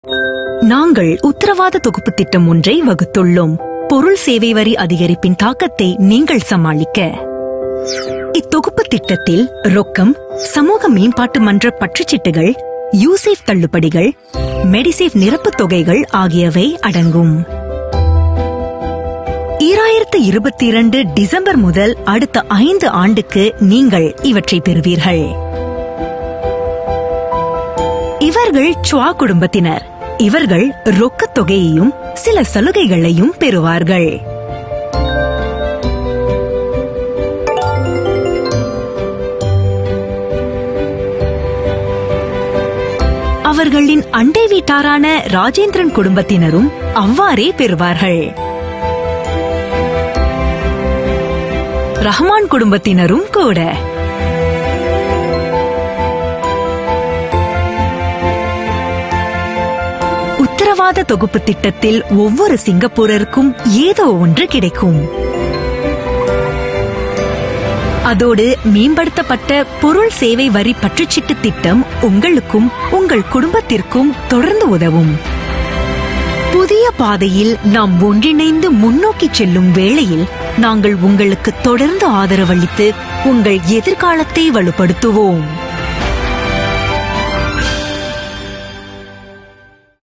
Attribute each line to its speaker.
Speaker 1: நாங்கள் உத்தரவாத தொகுப்பு திட்டம் ஒன்றை வகுத்துள்ளோம் பொருள் சேவை வரி அதிகரிப்பின் தாக்கத்தை நீங்கள் சமாளிக்க இத்தொகுப்பு திட்டத்தில் ரொக்கம் சமூக மேம்பாட்டு மன்ற பற்றுச்சீட்டுகள் யூசேஃப் தள்ளுபடிகள் மெடிசேஃப் நிரப்புத் தொகைகள் ஆகியவை அடங்கும் ஈராயிரத்து இருபத்தி இரண்டு டிசம்பர் முதல் அடுத்த ஐந்து ஆண்டுக்கு நீங்கள் இவற்றை பெறுவீர்கள் இவர்கள் சுவா குடும்பத்தினர் இவர்கள் ரொக்கத் தொகையையும் சில சலுகைகளையும் பெறுவார்கள் அவர்களின் அண்டை வீட்டாரான ராஜேந்திரன் குடும்பத்தினரும் அவ்வாறே பெறுவார்கள் ரஹ்மான் குடும்பத்தினரும் கூட உத்தரவாத தொகுப்பு திட்டத்தில் ஒவ்வொரு சிங்கப்பூரருக்கும் ஏதோ ஒன்று கிடைக்கும் அதோடு மேம்படுத்தப்பட்ட பொருள் சேவை வரி பற்றுச்சீட்டு திட்டம் உங்களுக்கும் உங்கள் குடும்பத்திற்கும் தொடர்ந்து உதவும் புதிய பாதையில் நாம் ஒன்றிணைந்து முன்னோக்கி செல்லும் வேளையில் நாங்கள் உங்களுக்கு தொடர்ந்து ஆதரவளித்து உங்கள் எதிர்காலத்தை வலுப்படுத்துவோம்